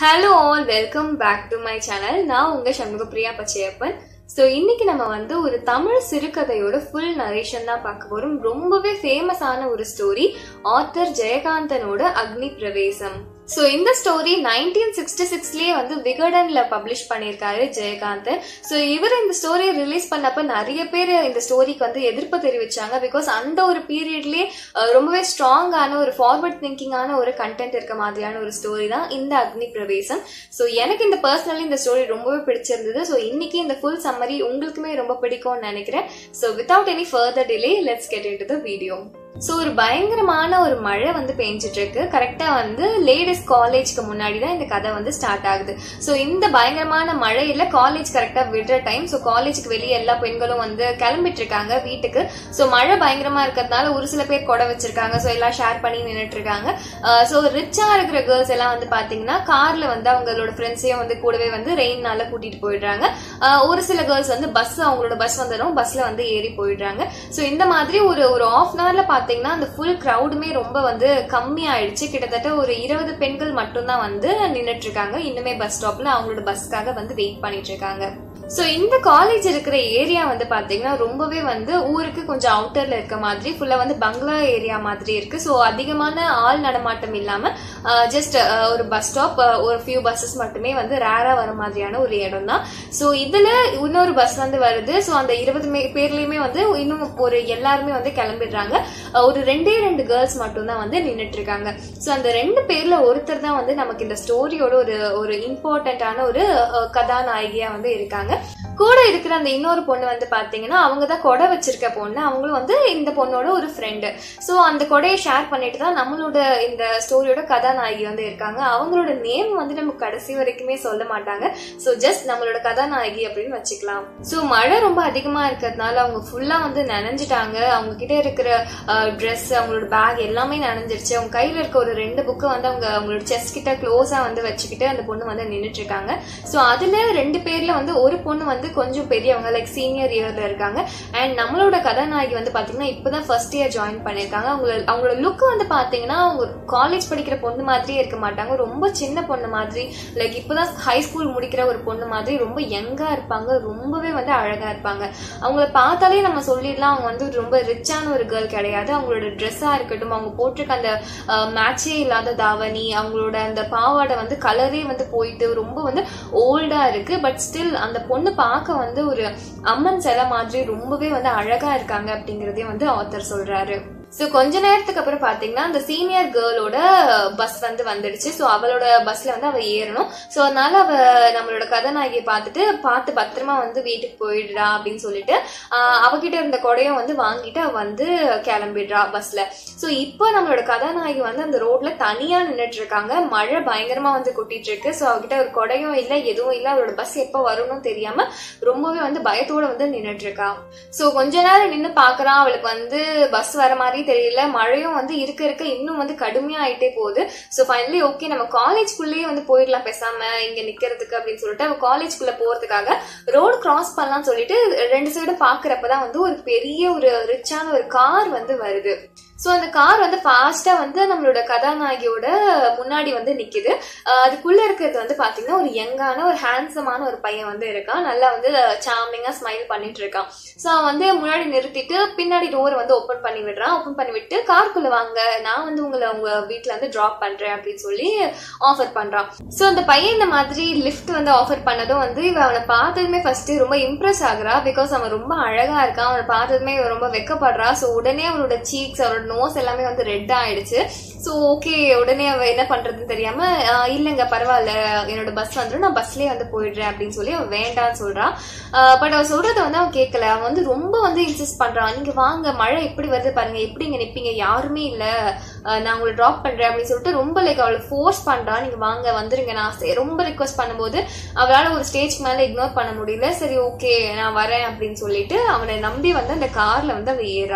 hello all welcome back to my channel நான் உங்க Shanmugapriya Pachaiyappan so இன்னைக்கு நம்ம வந்து ஒரு தமிழ் சிறுகதையோட ஃபுல் நரேஷன் தான் பார்க்க போறோம் ரொம்பவே ஃபேமஸான ஒரு ஸ்டோரி ஆத்தர் ஜெயகாந்தனோட அக்னி பிரவேசம் ஸோ இந்த ஸ்டோரி நைன்டீன் சிக்ஸ்டி சிக்ஸ்லயே வந்து விகடன்ல பப்ளிஷ் பண்ணியிருக்காரு ஜெயகாந்தன் ஸோ இவர் இந்த ஸ்டோரியை ரிலீஸ் பண்ணப்ப நிறைய பேர் இந்த ஸ்டோரிக்கு வந்து எதிர்ப்பு தெரிவிச்சாங்க பிகாஸ் அந்த ஒரு பீரியட்லயே ரொம்பவே ஸ்ட்ராங்கான ஒரு ஃபார்வர்ட் திங்கிங்கான ஒரு கண்டென்ட் இருக்க மாதிரியான ஒரு ஸ்டோரி தான் இந்த அக்னி பிரவேசம் ஸோ எனக்கு இந்த பர்சனலி இந்த ஸ்டோரி ரொம்பவே பிடிச்சிருந்தது ஸோ இன்னைக்கு இந்த ஃபுல் சம்மரி உங்களுக்குமே ரொம்ப பிடிக்கும்னு நினைக்கிறேன் so without any further delay let's get into the video so ஸோ ஒரு பயங்கரமான ஒரு மழை வந்து பெஞ்சிட்டு இருக்கு கரெக்டா வந்து லேடிஸ் காலேஜ்க்கு முன்னாடி தான் இந்த கதை வந்து ஸ்டார்ட் ஆகுது ஸோ இந்த பயங்கரமான மழையில காலேஜ் கரெக்டா விடுற டைம் ஸோ காலேஜ்க்கு வெளியே எல்லா பெண்களும் வந்து கிளம்பிட்டு இருக்காங்க வீட்டுக்கு ஸோ மழை பயங்கரமா இருக்கிறதுனால ஒரு சில பேர் கொடை வச்சிருக்காங்க ஸோ எல்லாம் ஷேர் பண்ணி நின்றுட்டு இருக்காங்க ஸோ ரிச்சா இருக்கிற கேர்ள்ஸ் எல்லாம் வந்து பாத்தீங்கன்னா கார்ல வந்து அவங்களோட ஃப்ரெண்ட்ஸையும் வந்து கூடவே வந்து ரெயின்னால கூட்டிட்டு போயிடுறாங்க ஒரு சில கேர்ள்ஸ் வந்து பஸ் அவங்களோட பஸ் வந்துடும் பஸ்ல வந்து ஏறி போயிடுறாங்க ஸோ இந்த மாதிரி ஒரு ஒரு ஆஃப் அன் ஹவர்ல பாத்தீங்கன்னா அந்த ஃபுல் க்ரௌடுமே ரொம்ப வந்து கம்மி ஆயிடுச்சு கிட்டத்தட்ட ஒரு இருபது பெண்கள் மட்டும்தான் வந்து நின்றுட்டு இருக்காங்க இன்னுமே பஸ் ஸ்டாப்ல அவங்களோட பஸ்க்காக வந்து வெயிட் பண்ணிட்டு இருக்காங்க ஸோ இந்த காலேஜ் இருக்கிற ஏரியா வந்து பாத்தீங்கன்னா ரொம்பவே வந்து ஊருக்கு கொஞ்சம் அவுட்டர்ல இருக்க மாதிரி ஃபுல்லா வந்து பங்களா ஏரியா மாதிரி இருக்கு ஸோ அதிகமான ஆள் நடமாட்டம் இல்லாம ஜஸ்ட் ஒரு பஸ் ஸ்டாப் ஒரு ஃபியூ பஸ்ஸஸ் மட்டுமே வந்து ரேரா வர மாதிரியான ஒரு இடம் தான் ஸோ இதுல இன்னொரு பஸ் வந்து வருது ஸோ அந்த இருபது பேர்லயுமே வந்து இன்னும் ஒரு எல்லாருமே வந்து கிளம்பிடுறாங்க ஒரு ரெண்டே ரெண்டு கேர்ள்ஸ் மட்டும் தான் வந்து நின்றுட்டு இருக்காங்க ஸோ அந்த ரெண்டு பேர்ல ஒருத்தர் தான் வந்து நமக்கு இந்த ஸ்டோரியோட ஒரு ஒரு இம்பார்ட்டன்டான ஒரு கதாநாயகியா வந்து இருக்காங்க கூட இருக்கிற அந்த இன்னொரு பொண்ணு வந்து பாத்தீங்கன்னா அவங்க தான் கொடை வச்சிருக்க பொண்ணு அவங்களும் வந்து இந்த பொண்ணோட ஒரு ஃப்ரெண்டு ஸோ அந்த கொடையை ஷேர் பண்ணிட்டு தான் நம்மளோட இந்த ஸ்டோரியோட கதாநாயகி வந்து இருக்காங்க அவங்களோட நேம் வந்து நம்ம கடைசி வரைக்குமே சொல்ல மாட்டாங்க ஸோ ஜஸ்ட் நம்மளோட கதாநாயகி அப்படின்னு வச்சுக்கலாம் ஸோ மழை ரொம்ப அதிகமா இருக்கிறதுனால அவங்க ஃபுல்லா வந்து நனைஞ்சிட்டாங்க அவங்க கிட்ட இருக்கிற ட்ரெஸ் அவங்களோட பேக் எல்லாமே நனைஞ்சிருச்சு அவங்க கையில இருக்க ஒரு ரெண்டு புக்கை வந்து அவங்க அவங்களோட செஸ்ட் கிட்ட க்ளோஸா வந்து வச்சுக்கிட்டு அந்த பொண்ணு வந்து நின்றுட்டு இருக்காங்க ஸோ அதுல ரெண்டு பேர்ல வந்து ஒரு பொண்ணு வந்து வந்து கொஞ்சம் பெரியவங்க லைக் சீனியர் இயர்ல இருக்காங்க அண்ட் நம்மளோட கதாநாயகி வந்து பாத்தீங்கன்னா இப்பதான் ஃபர்ஸ்ட் இயர் ஜாயின் பண்ணிருக்காங்க அவங்களோட அவங்களோட லுக் வந்து பாத்தீங்கன்னா அவங்க காலேஜ் படிக்கிற பொண்ணு மாதிரியே இருக்க மாட்டாங்க ரொம்ப சின்ன பொண்ணு மாதிரி லைக் இப்பதான் ஹை ஸ்கூல் முடிக்கிற ஒரு பொண்ணு மாதிரி ரொம்ப யங்கா இருப்பாங்க ரொம்பவே வந்து அழகா இருப்பாங்க அவங்கள பார்த்தாலே நம்ம சொல்லிடலாம் அவங்க வந்து ரொம்ப ரிச்சான ஒரு கேர்ள் கிடையாது அவங்களோட ட்ரெஸ்ஸா இருக்கட்டும் அவங்க போட்டிருக்க அந்த மேட்சே இல்லாத தாவணி அவங்களோட அந்த பாவாடை வந்து கலரே வந்து போயிட்டு ரொம்ப வந்து ஓல்டா இருக்கு பட் ஸ்டில் அந்த பொண்ணு பார்க்க வந்து ஒரு அம்மன் சிலை மாதிரி ரொம்பவே வந்து அழகா இருக்காங்க அப்படிங்கறதே வந்து ஆத்தர் சொல்றாரு ஸோ கொஞ்ச நேரத்துக்கு அப்புறம் பாத்தீங்கன்னா அந்த சீனியர் கேர்ளோட பஸ் வந்து வந்துடுச்சு ஸோ அவளோட பஸ்ல வந்து அவ ஏறணும் ஸோ அதனால அவ நம்மளோட கதாநாயகியை பார்த்துட்டு பார்த்து பத்திரமா வந்து வீட்டுக்கு போயிடுறா அப்படின்னு சொல்லிட்டு அவகிட்ட இருந்த கொடையும் வந்து வாங்கிட்டு அவ வந்து கிளம்பிடுறா பஸ்ல ஸோ இப்போ நம்மளோட கதாநாயகி வந்து அந்த ரோட்ல தனியா நின்றுட்டு இருக்காங்க மழை பயங்கரமா வந்து கொட்டிட்டு இருக்கு ஸோ அவகிட்ட ஒரு கொடையும் இல்லை எதுவும் இல்லை அவளோட பஸ் எப்போ வரும்னு தெரியாம ரொம்பவே வந்து பயத்தோட வந்து நின்றுட்டு இருக்கா ஸோ கொஞ்ச நேரம் நின்று பாக்குறான் அவளுக்கு வந்து பஸ் வர மாதிரி தெரியல மழையும் வந்து இருக்க இருக்க இன்னும் வந்து கடுமையா ஆயிட்டே போகுது ஸோ ஃபைனலி ஓகே நம்ம காலேஜ்குள்ளேயே வந்து போயிடலாம் பேசாம இங்க நிக்கிறதுக்கு அப்படின்னு சொல்லிட்டு அவ காலேஜ்குள்ள போறதுக்காக ரோடு கிராஸ் பண்ணலாம்னு சொல்லிட்டு ரெண்டு சைடும் பாக்குறப்பதான் வந்து ஒரு பெரிய ஒரு ரிச்சான ஒரு கார் வந்து வருது ஸோ அந்த கார் வந்து ஃபாஸ்டா வந்து நம்மளோட கதாநாயகியோட முன்னாடி வந்து நிக்குது அதுக்குள்ள இருக்கிறது வந்து பாத்தீங்கன்னா ஒரு யங்கான ஒரு ஹேண்ட்ஸமான ஒரு பையன் வந்து இருக்கான் நல்லா வந்து சாமிங்கா ஸ்மைல் பண்ணிட்டு இருக்கான் ஸோ அவன் வந்து முன்னாடி நிறுத்திட்டு பின்னாடி டோர் வந்து ஓப்பன் பண்ணி விடுறான் ஓப்பன் பண்ணி விட்டு காருக்குள்ள வாங்க நான் வந்து உங்களை உங்க வீட்டுல வந்து டிராப் பண்றேன் அப்படின்னு சொல்லி ஆஃபர் பண்றான் ஸோ அந்த பையன் இந்த மாதிரி லிஃப்ட் வந்து ஆஃபர் பண்ணதும் வந்து இவ அவனை பார்த்ததுமே ஃபர்ஸ்ட் ரொம்ப இம்ப்ரெஸ் ஆகுறா பிகாஸ் அவன் ரொம்ப அழகா இருக்கான் அவனை பார்த்ததுமே ரொம்ப வெக்கப்படுறா ஸோ உடனே அவனோட சீக்ஸ் அவரோட நோஸ் எல்லாமே வந்து ரெட் ஆயிடுச்சு ஸோ ஓகே உடனே அவ என்ன பண்றதுன்னு தெரியாம இல்லைங்க பரவாயில்ல என்னோட பஸ் வந்துடும் நான் பஸ்லயே வந்து போயிடுறேன் அப்படின்னு சொல்லி அவன் வேண்டான்னு சொல்றான் பட் அவன் சொல்றத வந்து அவன் கேட்கல அவன் வந்து ரொம்ப வந்து இன்சிஸ்ட் பண்றான் நீங்க வாங்க மழை எப்படி வருது பாருங்க எப்படி இங்க நிப்பீங்க யாருமே இல்ல நான் உங்களை டிராப் பண்றேன் அப்படின்னு சொல்லிட்டு ரொம்ப லைக் அவளை ஃபோர்ஸ் பண்றான் நீங்க வாங்க வந்துருங்க நான் ரொம்ப ரிக்வஸ்ட் பண்ணும்போது அவளால ஒரு ஸ்டேஜ்க்கு மேல இக்னோர் பண்ண முடியல சரி ஓகே நான் வரேன் அப்படின்னு சொல்லிட்டு அவனை நம்பி வந்து அந்த கார்ல வந்து அவ ஏறா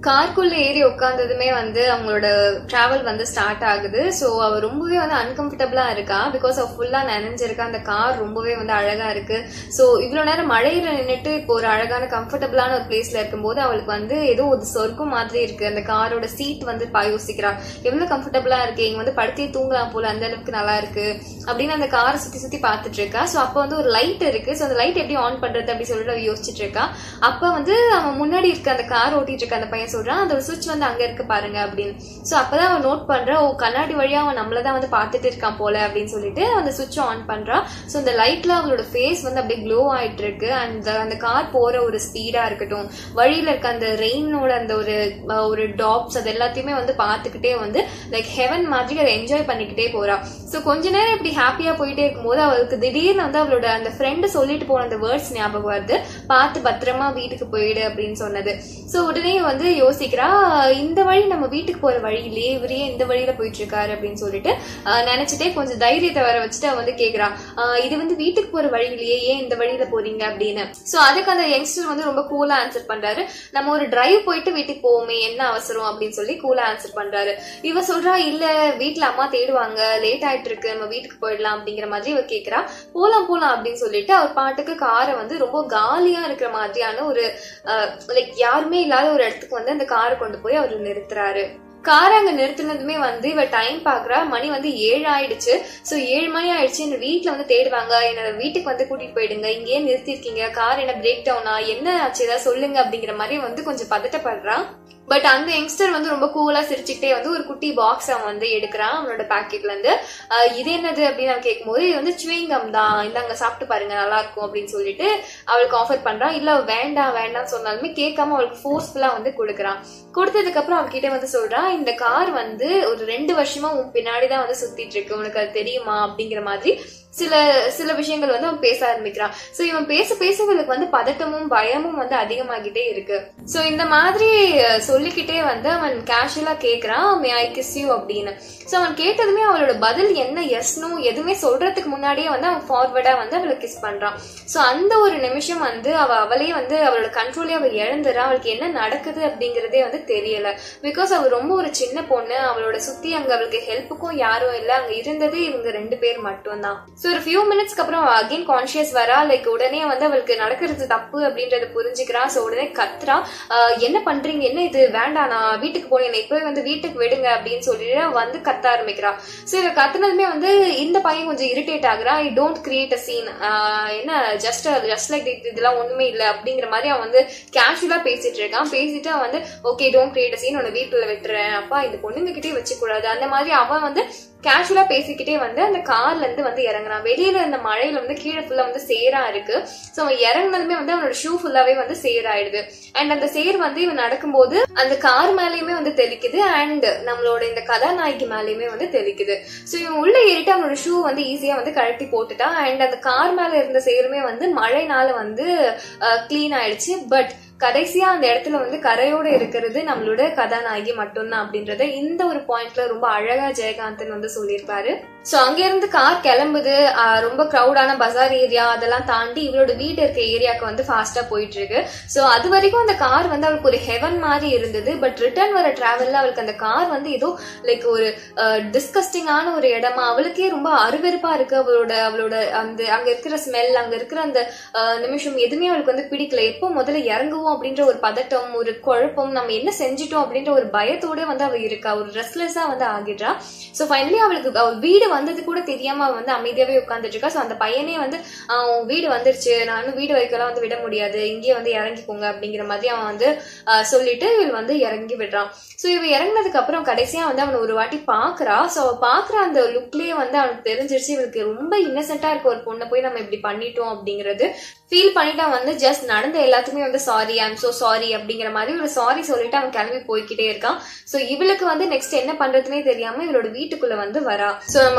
கார்க்குள்ள ஏறி உட்காந்ததுமே வந்து அவங்களோட டிராவல் வந்து ஸ்டார்ட் ஆகுது ஸோ அவ ரொம்பவே வந்து அன்கம்ஃபர்டபுளா இருக்கா பிகாஸ் அவ ஃபுல்லா நனைஞ்சிருக்கா அந்த கார் ரொம்பவே வந்து அழகா இருக்கு ஸோ இவ்வளவு நேரம் மழையில நின்னுட்டு இப்போ ஒரு அழகான கம்ஃபர்டபுளான ஒரு பிளேஸ்ல இருக்கும்போது அவளுக்கு வந்து ஏதோ ஒரு சொர்க்கம் மாதிரி இருக்கு அந்த காரோட சீட் வந்து பா யோசிக்கிறா எவ்வளவு கம்ஃபர்டபுளா இருக்கு இங்க வந்து படுத்தே தூங்கலாம் போல அந்த அளவுக்கு நல்லா இருக்கு அப்படின்னு அந்த காரை சுத்தி சுத்தி பார்த்துட்டு இருக்கா ஸோ அப்போ வந்து ஒரு லைட் இருக்கு ஸோ அந்த லைட் எப்படி ஆன் பண்றது அப்படி சொல்லிட்டு அவ யோசிச்சுட்டு இருக்கா அப்ப வந்து அவன் முன்னாடி இருக்க அந்த கார் ஓட்டிட்டு இருக்க அந்த பையன் சொல்றான் அதோட சுவிட்ச் வந்து அங்க இருக்கு பாருங்க அப்படின்னு சோ அப்பதான் அவன் நோட் பண்றா ஓ கண்ணாடி வழியா அவன் நம்மளதான் வந்து பார்த்துட்டு இருக்கான் போல அப்படின்னு சொல்லிட்டு அந்த சுவிட்ச் ஆன் பண்றா சோ அந்த லைட்ல அவளோட ஃபேஸ் வந்து அப்படியே க்ளோ ஆயிட்டு இருக்கு அண்ட் அந்த கார் போற ஒரு ஸ்பீடா இருக்கட்டும் வழியில இருக்க அந்த ரெயினோட அந்த ஒரு அஹ், ஒரு டாப்ஸ் அது எல்லாத்தையுமே வந்து பார்த்துக்கிட்டே வந்து லைக் ஹெவன் மாதிரி அதை என்ஜாய் பண்ணிக்கிட்டே போறா சோ கொஞ்ச நேரம் இப்படி ஹாப்பியா போயிட்டே இருக்கும்போது அவளுக்கு திடீர்னு வந்து அவளோட அந்த ஃப்ரெண்டு சொல்லிட்டு போன அந்த வேர்ட்ஸ் ஞாபகம் வருது பார்த்து பத்திரமா வீட்டுக்கு போயிடு அப்படின்னு சொன்னது சோ உடனே வந்து யோசிக்கிறா இந்த வழி நம்ம வீட்டுக்கு போற வழியிலேயே இவரே இந்த வழியில போயிட்டு இருக்காரு அப்படின்னு சொல்லிட்டு ஆஹ், நினைச்சிட்டே கொஞ்சம் தைரியத்தை வர வச்சுட்டு அவ வந்து கேக்குறா ஆஹ், இது வந்து வீட்டுக்கு போற வழியிலேயே ஏன் இந்த வழியில போறீங்க அப்படின்னு சோ அதுக்கு அந்த யங்ஸ்டர் வந்து ரொம்ப கூலா ஆன்சர் பண்றாரு நம்ம ஒரு டிரைவ் போயிட்டு வீட்டுக்கு போவோமே என்ன அவசரம் அப்படின்னு சொல்லி கூலா ஆன்சர் பண்றாரு இவ சொல்றா இல்ல வீட்ல அம்மா தேடுவாங்க லேட் ஆயிட்டு இருக்கு நம்ம வீட்டுக்கு போயிடலாம் அப்படிங்கிற மாதிரி இவ கேக்குறா போலாம் போலாம் அப்படின்னு சொல்லிட்டு அவர் பாட்டுக்கு காரை வந்து ரொம்ப காலியா இருக்கிற மாதிரியான ஒரு லைக் யாருமே இல்லாத ஒரு இடத்துக்கு வந்து அந்த காரை கொண்டு போய் அவர் நிறுத்துறாரு கார் அங்க நிறுத்தினதுமே வந்து இவ டைம் பாக்குறா மணி வந்து ஏழு ஆயிடுச்சு சோ ஏழு மணி ஆயிடுச்சு என்ன வீட்டுல வந்து தேடுவாங்க என்னோட வீட்டுக்கு வந்து கூட்டிட்டு போயிடுங்க இங்கேயே நிறுத்திருக்கீங்க கார் என்ன பிரேக் டவுனா என்ன ஆச்சு ஏதாவது சொல்லுங்க அப்படிங்கிற மாதிரி வந்து கொஞ்சம் பதட்டப்படுறா பட் அந்த யங்ஸ்டர் வந்து ரொம்ப கூலா சிரிச்சுக்கிட்டே வந்து ஒரு குட்டி பாக்ஸ் அவன் வந்து எடுக்கிறான் அவனோட பாக்கெட்ல இருந்து ஆஹ் இது என்னது அப்படின்னு அவன் கேட்கும்போது இது வந்து சுவிங்கம் தான் இந்தாங்க சாப்பிட்டு பாருங்க நல்லா இருக்கும் அப்படின்னு சொல்லிட்டு அவளுக்கு ஆஃபர் பண்றான் இல்ல அவ வேண்டாம் வேண்டாம் சொன்னாலுமே கேட்காம அவளுக்கு ஃபோர்ஸ்ஃபுல்லா வந்து கொடுக்குறான் கொடுத்ததுக்கு அப்புறம் அவகிட்ட வந்து சொல்றான் இந்த கார் வந்து ஒரு ரெண்டு வருஷமா உன் பின்னாடிதான் வந்து சுத்திட்டு இருக்கு உனக்கு அது தெரியுமா அப்படிங்கிற மாதிரி சில சில விஷயங்கள் வந்து அவன் பேச ஆரம்பிக்கிறான் சோ இவன் பேச பேச இவளுக்கு வந்து பதட்டமும் பயமும் வந்து அதிகமாகிட்டே இருக்கு சோ இந்த மாதிரி அஹ், சொல்லிக்கிட்டே வந்து அவன் கேஷுவலா கேக்குறான் மே ஐ கிஸ் யூ அப்படின்னு சோ அவன் கேட்டதுமே அவளோட பதில் என்ன எஸ்னோ எதுவுமே சொல்றதுக்கு முன்னாடியே வந்து அவன் ஃபார்வர்டா வந்து அவளை கிஸ் பண்றான் சோ அந்த ஒரு நிமிஷம் வந்து அவ அவளே வந்து அவளோட கண்ட்ரோலே அவ இழந்துறா அவளுக்கு என்ன நடக்குது அப்படிங்கறதே வந்து தெரியல பிகாஸ் அவ ரொம்ப ஒரு சின்ன பொண்ணு அவளோட சுத்தி அங்க அவளுக்கு ஹெல்ப்புக்கும் யாரும் இல்ல அங்க இருந்ததே இவங்க ரெண்டு பேர் மட்டும்தான் சோ ஒரு ஃபியூ மினிட்ஸ்க்கு அப்புறம் அகைன் கான்சியஸ் வரா லைக் உடனே வந்து அவளுக்கு நடக்கிறது தப்பு அப்படின்றத புரிஞ்சுக்கிறா சோ உடனே கத்துறா "ஆஹ், என்ன பண்றீங்க என்ன இது வேண்டாம் நான் வீட்டுக்கு போனேன் என்னை இப்பவே வந்து வீட்டுக்கு விடுங்க அப்படின்னு சொல்லிட்டு அவ வந்து கத்த ஆரம்பிக்கிறா சோ இவ கத்துனதுமே வந்து இந்த பையன் கொஞ்சம் இரிட்டேட் ஆகுறா I don't create a scene என்ன ஜஸ்ட் ஜஸ்ட் லைக் இதெல்லாம் ஒண்ணுமே இல்ல அப்படிங்கிற மாதிரி அவன் வந்து கேஷுவலா பேசிட்டு இருக்கான் பேசிட்டு அவன் வந்து okay don't create a scene உன்னை வீட்டுல விட்டுறேன் அப்பா இந்த பொண்ணுங்க கிட்டே வச்சு கூடாது அந்த மாதிரி அவன் வந்து கேஷுவலா பேசிக்கிட்டே வந்து அந்த கார்ல இருந்து வந்து இறங்குறான் வெளியில இருந்த மழையில வந்து கீழே ஃபுல்லா வந்து சேரா இருக்கு சோ அவன் இறங்குனதுமே வந்து அவனோட ஷூ ஃபுல்லாவே வந்து சேர் ஆயிடுது அண்ட் அந்த சேர் வந்து இவன் நடக்கும்போது அந்த கார் மேலயுமே வந்து தெளிக்குது அண்ட் நம்மளோட இந்த கதாநாயகி மேலயுமே வந்து தெளிக்குது சோ இவன் உள்ள ஏறிட்டு அவனோட ஷூ வந்து ஈஸியா வந்து கழட்டி போட்டுட்டான் அண்ட் அந்த கார் மேல இருந்த சேருமே வந்து மழைனால வந்து கிளீன் ஆயிடுச்சு பட் கடைசியா அந்த இடத்துல வந்து கரையோட இருக்கிறது நம்மளோட கதாநாயகி மட்டும்தான் அப்படின்றத இந்த ஒரு பாயிண்ட்ல ரொம்ப அழகா ஜெயகாந்தன் வந்து சொல்லியிருப்பாரு சோ அங்க இருந்து கார் கிளம்புது ஆஹ் ரொம்ப கிரௌடான பஜார் ஏரியா அதெல்லாம் தாண்டி இவளோட வீடு இருக்க ஏரியாக்கு வந்து ஃபாஸ்டா போயிட்டு இருக்கு சோ அது வரைக்கும் அந்த கார் வந்து அவளுக்கு ஒரு ஹெவன் மாதிரி இருந்தது பட் ரிட்டர்ன் வர டிராவல்ல அவளுக்கு அந்த கார் வந்து ஏதோ லைக் ஒரு டிஸ்கஸ்டிங்கான ஒரு இடமா அவளுக்கே ரொம்ப அருவெருப்பா இருக்கு அவளோட அவளோட அந்த அங்க இருக்கிற ஸ்மெல் அங்க இருக்கிற அந்த ஆஹ், நிமிஷம் எதுவுமே அவளுக்கு வந்து பிடிக்கல எப்போ முதல்ல இறங்குவோம் அப்படின்ற ஒரு பதட்டம் ஒரு குழப்பம் நம்ம என்ன செஞ்சுட்டோம் அப்படின்ற ஒரு பயத்தோட வந்து அவ இருக்கா ஒரு ரெஸ்ட்லெஸ்ஸா வந்து ஆகிடுறா சோ ஃபைனலி அவளுக்கு அவ வீடு வந்தது கூட தெரியாம அவ வந்து அமைதியாவே உட்கார்ந்துட்டு இருக்கா சோ அந்த பையனே வந்து "ஆஹ், உன் வீடு வந்துருச்சு நானும் வீடு வரைக்கும் வந்து விட முடியாது இங்கேயே வந்து இறங்கிக்கோங்க அப்படிங்கிற மாதிரி அவன் வந்து ஆஹ், சொல்லிட்டு இவள் வந்து இறங்கி விடுறான் சோ இவ இறங்கினதுக்கு அப்புறம் கடைசியா வந்து அவனை ஒரு வாட்டி பாக்குறா சோ அவ பாக்குற அந்த லுக்லயே வந்து அவனுக்கு தெரிஞ்சிருச்சு இவளுக்கு ரொம்ப இன்னசென்ட்டா இருக்க ஒரு பொண்ணை போய் நம்ம இப்படி பண்ணிட்டோம் அப்படிங்கிறது ஃபீல் பண்ணிட்டு அவன் வந்து ஜஸ்ட் நடந்த எல்லாத்துக்குமே வந்து சாரி ஐம் சோ சாரி அப்படிங்கிற மாதிரி ஒரு சாரி சொல்லிட்டு அவன் கிளம்பி போய்க்கிட்டே இருக்கான் சோ இவளுக்கு வந்து நெக்ஸ்ட் என்ன பண்றதுனே தெரியாம இவளோட வீட்டுக்குள்ள வந்து வரா சோ நம்ம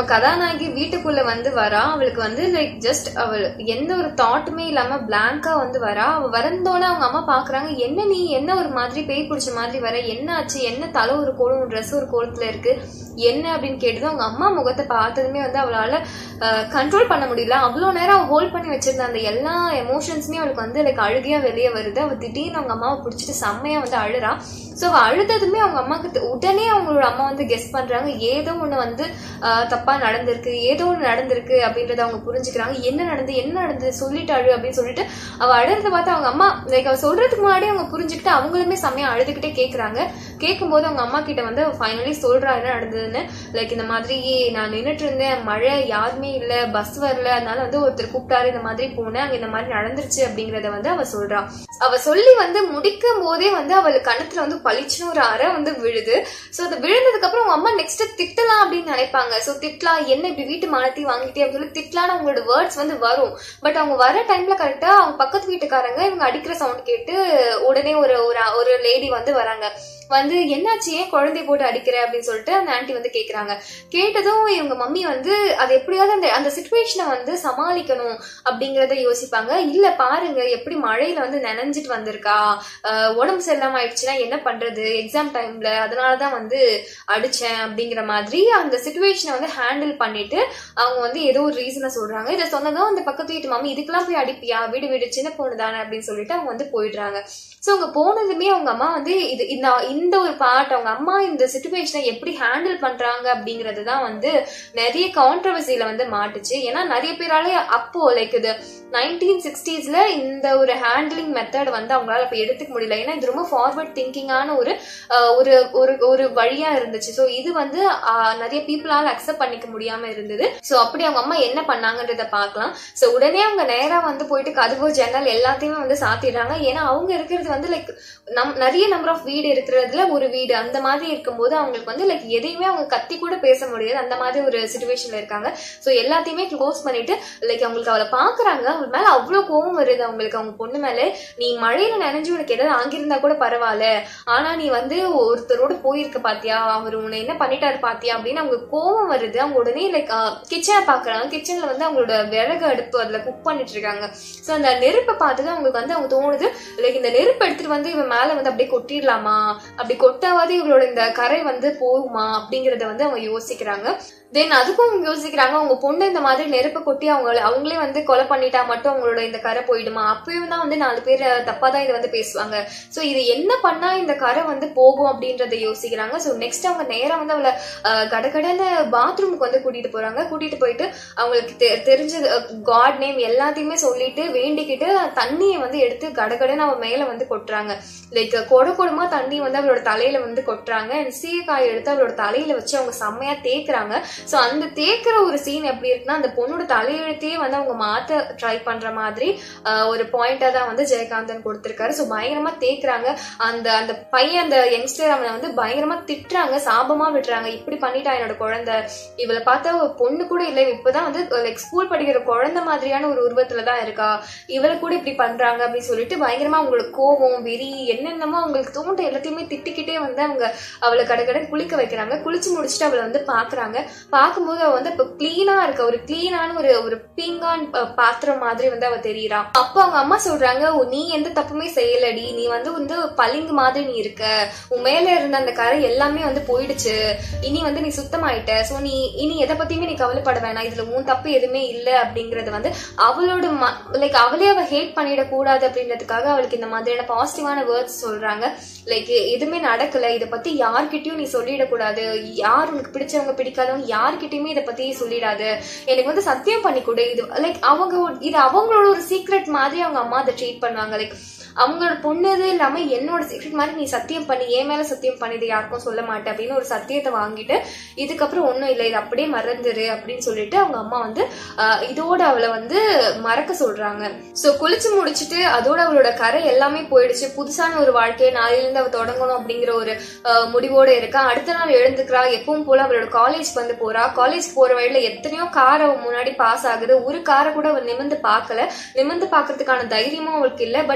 கதாநாயகி வீட்டுக்குள்ள வந்து வரா அவளுக்கு வந்து லைக் ஜஸ்ட் அவள் எந்த ஒரு தாட்டுமே இல்லாம பிளாங்கா வந்து வரா அவ வரந்தோட அவங்க அம்மா பாக்குறாங்க என்ன நீ என்ன ஒரு மாதிரி பேய் பிடிச்ச மாதிரி வர என்ன ஆச்சு என்ன தலை ஒரு கோலம் ட்ரெஸ் ஒரு கோலத்துல இருக்கு என்ன அப்படின்னு கேட்டதும் அவங்க அம்மா முகத்தை பார்த்ததுமே வந்து அவளால கண்ட்ரோல் பண்ண முடியல அவ்வளோ நேரம் அவள் ஹோல்ட் பண்ணி வச்சிருந்த அந்த எல்லா எமோஷன்ஸுமே அவளுக்கு வந்து லைக் அழுகையா வெளியே வருது அவள் திடீர்னு அவங்க அம்மாவை பிடிச்சிட்டு செம்மையா வந்து அழுறா ஸோ அவள் அழுததுமே அவங்க அம்மாவுக்கு தெ- உடனே அவங்களோட அம்மா வந்து கெஸ் பண்றாங்க ஏதோ ஒன்று வந்து ஆஹ், தப்பா நடந்திருக்கு ஏதோ ஒன்று நடந்திருக்கு அப்படின்றத அவங்க புரிஞ்சுக்கிறாங்க என்ன நடந்து என்ன நடந்தது சொல்லிட்டு அழு அப்படின்னு சொல்லிட்டு அவ அழுறத பார்த்து அவங்க அம்மா லைக் அவ சொல்றதுக்கு முன்னாடி அவங்க புரிஞ்சுக்கிட்டு அவங்களுமே செம்மையா அழுதுகிட்டே கேக்குறாங்க கேட்கும்போது அவங்க அம்மா கிட்ட வந்து ஃபைனலி சொல்றா என்ன நடந்ததுன்னு லைக் இந்த மாதிரி நான் நின்னுட்டு இருந்தேன் மழை யாருமே இல்ல பஸ் வரல அதனால வந்து ஒருத்தர் கூப்பிட்டாரு இந்த மாதிரி போனேன் அங்க இந்த மாதிரி நடந்துருச்சு அப்படிங்கறத வந்து அவ சொல்றா அவ சொல்லி வந்து முடிக்கும் போதே வந்து அவளுக்கு கணத்துல வந்து பளிச்சுன்னு ஒரு அறை வந்து விழுது சோ அது விழுந்ததுக்கு அப்புறம் உங்க அம்மா நெக்ஸ்ட் திட்டலாம் அப்படின்னு நினைப்பாங்க சோ திட்டலாம் என்ன இப்படி வீட்டு மானத்தி வாங்கிட்டே அப்படின்னு சொல்லி திட்டலான்னு அவங்களோட வேர்ட்ஸ் வந்து வரும் பட் அவங்க வர டைம்ல கரெக்டா அவங்க பக்கத்து வீட்டுக்காரங்க இவங்க அடிக்கிற சவுண்ட் கேட்டு உடனே ஒரு ஒரு- ஒரு லேடி வந்து வராங்க வந்து என்னாச்சு ஏன் குழந்தை போட்டு அடிக்கிற அப்படின்னு சொல்லிட்டு அந்த ஆன்ட்டி வந்து கேக்குறாங்க கேட்டதும் இவங்க மம்மி வந்து அது எப்படியாவது அந்த அந்த சுச்சுவேஷனை வந்து சமாளிக்கணும் அப்படிங்கறத யோசிப்பாங்க இல்ல பாருங்க எப்படி மழையில வந்து நனைஞ்சிட்டு வந்திருக்கா ஆஹ் உடம்பு சரியில்லாம ஆயிடுச்சுன்னா என்ன பண்றது எக்ஸாம் டைம்ல அதனாலதான் வந்து அடிச்சேன் அப்படிங்கிற மாதிரி அந்த சுச்சுவேஷனை வந்து ஹேண்டில் பண்ணிட்டு அவங்க வந்து ஏதோ ஒரு ரீசனை சொல்றாங்க இதை சொன்னதும் அந்த பக்கத்து வீட்டு மம்மி இதுக்கெல்லாம் போய் அடிப்பியா வீடு வீடு சின்ன பொண்ணு தானே அப்படின்னு சொல்லிட்டு அவங்க வந்து போயிடுறாங்க சோ அவங்க போனதுமே அவங்க அம்மா வந்து இது இந்த இந்த ஒரு பார்ட் அவங்க அம்மா இந்த சுச்சுவேஷனை எப்படி ஹேண்டில் பண்றாங்க அப்படிங்கறது தான் வந்து நிறைய கான்ட்ரவர்சியில வந்து மாட்டுச்சு ஏன்னா நிறைய பேரால அப்போ லைக் இது நைன்டீன் சிக்ஸ்டீஸ்ல இந்த ஒரு ஹேண்ட்லிங் மெத்தட் வந்து அவங்களால இப்ப எடுத்துக்க முடியல ஏன்னா இது ரொம்ப ஃபார்வர்ட் திங்கிங்கான ஒரு ஆஹ், ஒரு ஒரு ஒரு வழியா இருந்துச்சு சோ இது வந்து ஆஹ், நிறைய பீப்புளால அக்செப்ட் பண்ணிக்க முடியாம இருந்தது சோ அப்படி அவங்க அம்மா என்ன பண்ணாங்கன்றத பார்க்கலாம் சோ உடனே அவங்க நேரா வந்து போயிட்டு கதவு ஜன்னல் எல்லாத்தையுமே வந்து சாத்திடுறாங்க ஏன்னா அவங்க இருக்கிறது வந்து லைக் நம் நிறைய நம்பர் ஆஃப் வீடு இருக்கிறதுல ஒரு வீடு அந்த மாதிரி இருக்கும்போது அவங்களுக்கு வந்து லைக் எதையுமே அவங்க கத்தி கூட பேச முடியாது அந்த மாதிரி ஒரு சுச்சுவேஷன்ல இருக்காங்க சோ எல்லாத்தையுமே க்ளோஸ் பண்ணிட்டு லைக் அவங்களுக்கு அவளை பாக்குறாங்க அவள் மேல அவ்வளவு கோவம் வருது அவங்களுக்கு அவங்க பொண்ணு மேல நீ மழையில நனைஞ்சு உனக்கு ஏதாவது ஆங்கியிருந்தா கூட பரவாயில்ல ஆனா நீ வந்து ஒருத்தரோட போயிருக்க பாத்தியா அவர் உன்னை என்ன பண்ணிட்டாரு பாத்தியா அப்படின்னு அவங்க கோவம் வருது அவங்க உடனே லைக் கிச்சனை பாக்குறாங்க கிச்சன்ல வந்து அவங்களோட விறகு அடுப்பு அதுல குக் பண்ணிட்டு இருக்காங்க சோ அந்த நெருப்பை பார்த்துதான் அவங்களுக்கு வந்து அவங்க தோணுது லைக் இந்த நெருப்பு எடுத்துட்டு வந்து இவன் மேல வந்து அப்படியே கொட்டிடலாமா அப்படி கொட்டாவது இவளோட இந்த கரை வந்து போகுமா அப்படிங்கறத வந்து அவங்க யோசிக்கிறாங்க தென் அதுக்கும் அவங்க யோசிக்கிறாங்க அவங்க பொண்ணு இந்த மாதிரி நெருப்பு கொட்டி அவங்க அவங்களே வந்து கொலை பண்ணிட்டா மட்டும் அவங்களோட இந்த கரை போயிடுமா அப்பயும் தான் வந்து நாலு பேர் தப்பா தான் இதை வந்து பேசுவாங்க சோ இது என்ன பண்ணா இந்த கரை வந்து போகும் அப்படின்றத யோசிக்கிறாங்க சோ நெக்ஸ்ட் அவங்க நேரா வந்து அவளை அஹ், கடகடன்னு பாத்ரூமுக்கு வந்து கூட்டிட்டு போறாங்க கூட்டிட்டு போயிட்டு அவங்களுக்கு தெ- தெரிஞ்சது காட் நேம் எல்லாத்தையுமே சொல்லிட்டு வேண்டிக்கிட்டு தண்ணியை வந்து எடுத்து கடகடன்னு அவ மேல வந்து கொட்டுறாங்க லைக் கொட கொடமா தண்ணி வந்து அவளோட தலையில வந்து கொட்டுறாங்க and சீயக்காய் எடுத்து அவளோட தலையில வச்சு அவங்க செம்மையா தேய்க்கிறாங்க சோ அந்த தேய்க்கிற ஒரு சீன் எப்படி இருக்குன்னா அந்த பொண்ணோட தலையெழுத்தையே வந்து அவங்க மாத்த ட்ரை பண்ற மாதிரி ஆஹ், ஒரு பாயிண்டா தான் வந்து ஜெயகாந்தன் கொடுத்திருக்காரு சோ பயங்கரமா தேய்க்கிறாங்க அந்த அந்த பையன் அந்த யங்ஸ்டர் அவனை வந்து பயங்கரமா திட்டுறாங்க சாபமா விட்டுறாங்க இப்படி பண்ணிட்டா என்னோட குழந்தை இவளை பார்த்தா ஒரு பொண்ணு கூட இல்லை இவ இப்பதான் வந்து லைக் ஸ்கூல் படிக்கிற குழந்தை மாதிரியான ஒரு உருவத்துல தான் இருக்கா இவளை கூட இப்படி பண்றாங்க அப்படின்னு சொல்லிட்டு பயங்கரமா அவங்களுக்கு கோவம் வெறி என்னென்னமோ அவங்களுக்கு தோன்ற எல்லாத்தையுமே திட்டிக்கிட்டே வந்து அவங்க அவளை கடகட குளிக்க வைக்கிறாங்க குளிச்சு முடிச்சுட்டு அவளை வந்து பாக்குறாங்க பார்க்கும்போது அவ வந்து இப்ப கிளீனா இருக்க ஒரு கிளீனான ஒரு ஒரு பீங்கான் ப- பாத்திரம் மாதிரி வந்து அவ தெரியறா அப்போ அவங்க அம்மா சொல்றாங்க "ஓ, நீ எந்த தப்புமே செய்யலடி நீ வந்து வந்து பளிங்கு மாதிரி நீ இருக்க உன் மேல இருந்த அந்த கரை எல்லாமே வந்து போயிடுச்சு இனி வந்து நீ சுத்தமாயிட்ட சோ நீ இனி எதை பத்தியுமே நீ கவலைப்பட வேணாம் இதுல உன் தப்பு எதுவுமே இல்ல அப்படிங்கறது வந்து அவளோட லைக் அவளே அவ ஹேட் பண்ணிட கூடாது அப்படின்றதுக்காக அவளுக்கு இந்த மாதிரியான பாசிட்டிவான வேர்ட்ஸ் சொல்றாங்க லைக் எதுவுமே நடக்கல இத பத்தி யார்கிட்டயும் நீ சொல்லிடக்கூடாது யார் உனக்கு பிடிச்சவங்க பிடிக்காதவங்க யார்கிட்டயுமே இத பத்தி சொல்லிடாது எனக்கு வந்து சத்தியம் பண்ணி கொடு இது லைக் அவங்க ஒரு- இது அவங்களோட ஒரு சீக்ரெட் மாதிரி அவங்க அம்மா அதை ட்ரீட் பண்ணுவாங்க லைக் அவங்களோட பொண்ணுது இல்லாம என்னோட சீக்ரெட் மாதிரி நீ சத்தியம் பண்ணி என் மேல சத்தியம் பண்ணி இதை யாருக்கும் சொல்ல மாட்டேன் அப்படின்னு ஒரு சத்தியத்தை வாங்கிட்டு இதுக்கப்புறம் ஒண்ணும் இல்லை இது அப்படியே மறந்துரு அப்படின்னு சொல்லிட்டு அவங்க அம்மா வந்து ஆஹ், இதோட அவளை வந்து மறக்க சொல்றாங்க சோ குளிச்சு முடிச்சிட்டு அதோட அவளோட கரை எல்லாமே போயிடுச்சு புதுசான ஒரு வாழ்க்கையை நாளையிலிருந்து அவ தொடங்கணும் அப்படிங்கிற ஒரு ஆஹ், முடிவோட இருக்கா அடுத்த நாள் எழுந்துக்கிறா எப்பவும் போல அவளோட காலேஜ் வந்து போறா காலேஜ் போற வழியில எத்தனையோ கார் அவ முன்னாடி பாஸ் ஆகுது ஒரு காரை கூட அவள் நிமிந்து பார்க்கல நிமிந்து பாக்குறதுக்கான தைரியமும் அவளுக்கு இல்ல பட் ஜாக்கிரதை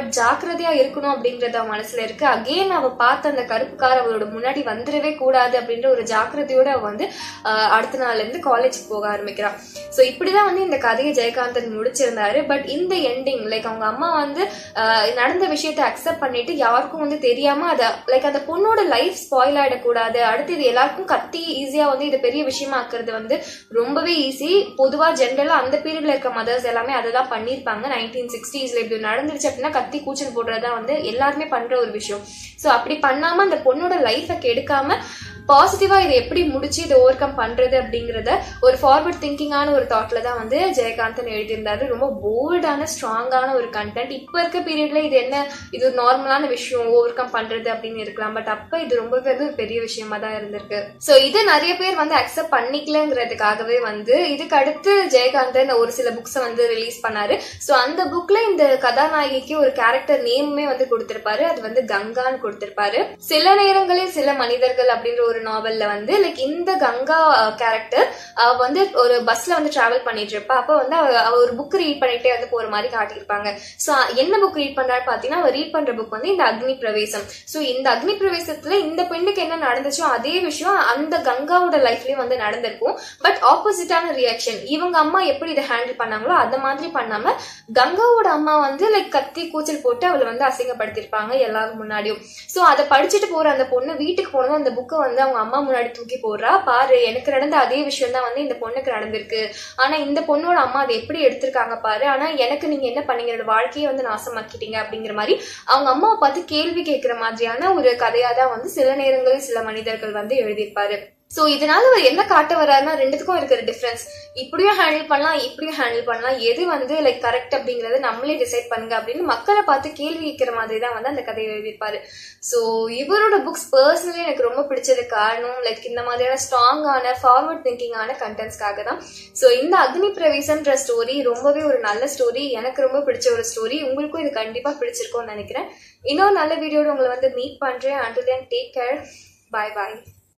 ஜாக்கிரதையா இருக்கணும் அப்படிங்கறது அவன் மனசுல இருக்கு அகெயின் அவ பார்த்த அந்த கருப்பு கார் அவளோட முன்னாடி வந்துடவே கூடாது அப்படின்ற ஒரு ஜாக்கிரதையோட அவ வந்து ஆஹ், அடுத்த நாள்ல இருந்து காலேஜ் போக ஆரம்பிக்கிறான் சோ இப்படிதான் வந்து இந்த கதையை ஜெயகாந்தன் முடிச்சிருந்தாரு பட் இந்த எண்டிங் லைக் அவங்க அம்மா வந்து ஆஹ், நடந்த விஷயத்தை அக்செப்ட் பண்ணிட்டு யாருக்கும் வந்து தெரியாம அத லைக் அந்த பொண்ணோட லைஃப் ஸ்பாயில் ஆயிடக்கூடாது அடுத்து இது எல்லாருக்கும் கத்தி ஈஸியா வந்து இது பெரிய விஷயமா ஆக்குறது வந்து ரொம்பவே ஈஸி பொதுவா ஜென்ரலா அந்த பீரியட்ல இருக்க மதர்ஸ் எல்லாமே அதை தான் பண்ணிருப்பாங்க நைன்டீன் சிக்ஸ்டீஸ்ல இப்படி நடந்துருச்சு அப்படின்னா கத்தி கூச்சல் போடுறதா வந்து எல்லாருமே பண்ற ஒரு விஷயம் சோ அப்படி பண்ணாம அந்த பொண்ணோட லைஃபை கெடுக்காம பாசிட்டிவா இதை எப்படி முடிச்சு இதை ஓவர் கம் பண்றது அப்படிங்கறத ஒரு ஃபார்வர்ட் திங்கிங்கான ஒரு தாட்ல தான் வந்து ஜெயகாந்தன் எழுதியிருந்தாரு ரொம்ப போல்டான ஸ்ட்ராங்கான ஒரு கண்டென்ட் இப்ப இருக்க பீரியட்ல இது என்ன இது ஒரு நார்மலான விஷயம் ஓவர் கம் பண்றது அப்படின்னு இருக்கலாம் பட் அப்ப இது ரொம்பவே வந்து ஒரு பெரிய விஷயமா தான் இருந்திருக்கு சோ இது நிறைய பேர் வந்து அக்செப்ட் பண்ணிக்கலங்கிறதுக்காகவே வந்து இதுக்கு அடுத்து ஜெயகாந்தன் ஒரு சில புக்ஸை வந்து ரிலீஸ் பண்ணாரு சோ அந்த புக்ல இந்த கதாநாயகிக்கு ஒரு கேரக்டர் நேமுமே வந்து கொடுத்திருப்பாரு அது வந்து கங்கான்னு கொடுத்திருப்பாரு சில நேரங்களில் சில மனிதர்கள் அப்படின்ற ஒரு நாவல்ல வந்து லைக் இந்த கங்கா கேரக்டர் அவ வந்து ஒரு பஸ்ல வந்து டிராவல் பண்ணிட்டு இருப்பா அப்ப வந்து அவ அவ ஒரு புக் ரீட் பண்ணிட்டே வந்து போற மாதிரி காட்டியிருப்பாங்க சோ என்ன புக் ரீட் பண்றாரு பாத்தீங்கன்னா அவ ரீட் பண்ற புக் வந்து இந்த அக்னி பிரவேசம் சோ இந்த அக்னி பிரவேசத்துல இந்த பெண்ணுக்கு என்ன நடந்துச்சோ அதே விஷயம் அந்த கங்காவோட லைஃப்லயும் வந்து நடந்திருக்கும் பட் ஆப்போசிட்டான ரியாக்ஷன் இவங்க அம்மா எப்படி இதை ஹேண்டில் பண்ணாங்களோ அந்த மாதிரி பண்ணாம கங்காவோட அம்மா வந்து லைக் கத்தி கூச்சல் போட்டு அவளை வந்து அசிங்கப்படுத்திருப்பாங்க எல்லாரும் முன்னாடியும் சோ அதை படிச்சுட்டு போற அந்த பொண்ணு வீட்டுக்கு போனதும் அந்த புக்கை வந்து அவங்க அம்மா முன்னாடி தூக்கி போடுறா பாரு எனக்கு நடந்த அதே விஷயம் தான் வந்து இந்த பொண்ணுக்கு நடந்திருக்கு ஆனா இந்த பொண்ணோட அம்மா அதை எப்படி எடுத்திருக்காங்க பாரு ஆனா எனக்கு நீங்க என்ன பண்ணீங்க என்னோட வாழ்க்கையை வந்து நாசமாக்கிட்டீங்க அப்படிங்கிற மாதிரி அவங்க அம்மாவை பார்த்து கேள்வி கேட்கிற மாதிரியான ஒரு கதையா தான் வந்து சில நேரங்களில் சில மனிதர்கள் வந்து எழுதியிருப்பாரு சோ இதனால அவர் என்ன காட்ட வர்றாருன்னா ரெண்டுத்துக்கும் இருக்கிற டிஃபரன்ஸ் இப்படியும் ஹேண்டில் பண்ணலாம் இப்படியும் ஹேண்டில் பண்ணலாம் எது வந்து லைக் கரெக்ட் அப்படிங்கறத நம்மளே டிசைட் பண்ணுங்க அப்படின்னு மக்களை பார்த்து கேள்வி கேட்கிற மாதிரி தான் வந்து அந்த கதையை எழுதியிருப்பாரு சோ இவரோட புக்ஸ் பர்சனலி எனக்கு ரொம்ப பிடிச்சது காரணம் லைக் இந்த மாதிரியான ஸ்ட்ராங்கான ஃபார்வர்ட் திங்கிங்கான கண்டென்ட்ஸ்க்காக தான் சோ இந்த அக்னி பிரவேசம்ன்ற ஸ்டோரி ரொம்பவே ஒரு நல்ல ஸ்டோரி எனக்கு ரொம்ப பிடிச்ச ஒரு ஸ்டோரி உங்களுக்கும் இது கண்டிப்பா பிடிச்சிருக்கும்னு நினைக்கிறேன் இன்னொரு நல்ல வீடியோட உங்களை வந்து மீட் பண்றேன் until then take care bye பாய்